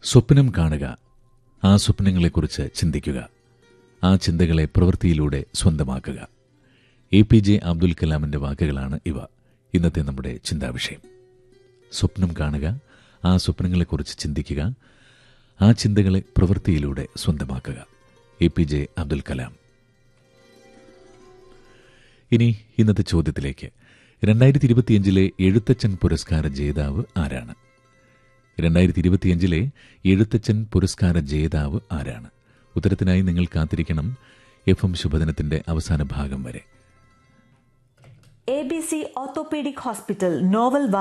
സ്വപ്നം കാണുക ആ സ്വപ്നങ്ങളെക്കുറിച്ച് ചിന്തിക്കുക ആ ചിന്തകളെ പ്രവൃത്തിയിലൂടെ സ്വന്തമാക്കുക എ പി ജെ അബ്ദുൽ കലാമിന്റെ വാക്കുകളാണ് ഇവ ഇന്നത്തെ നമ്മുടെ ചിന്താവിഷയം സ്വപ്നം കാണുക ആ സ്വപ്നങ്ങളെക്കുറിച്ച് ചിന്തിക്കുക ആ ചിന്തകളെ പ്രവൃത്തിയിലൂടെ സ്വന്തമാക്കുക എ പി ജെ അബ്ദുൽ കലാം ഇനി ഇന്നത്തെ ചോദ്യത്തിലേക്ക് രണ്ടായിരത്തി ഇരുപത്തിയഞ്ചിലെ എഴുത്തച്ഛൻ പുരസ്കാര ജേതാവ് ആരാണ് രണ്ടായിരത്തി ഇരുപത്തിയഞ്ചിലെ എഴുത്തച്ഛൻ പുരസ്കാര ജേതാവ് ആരാണ് ഉത്തരത്തിനായി നിങ്ങൾ കാത്തിരിക്കണം എഫ് എം ശുഭദിനത്തിന്റെ അവസാന ഭാഗം വരെ A B C orthopaedic hospital novel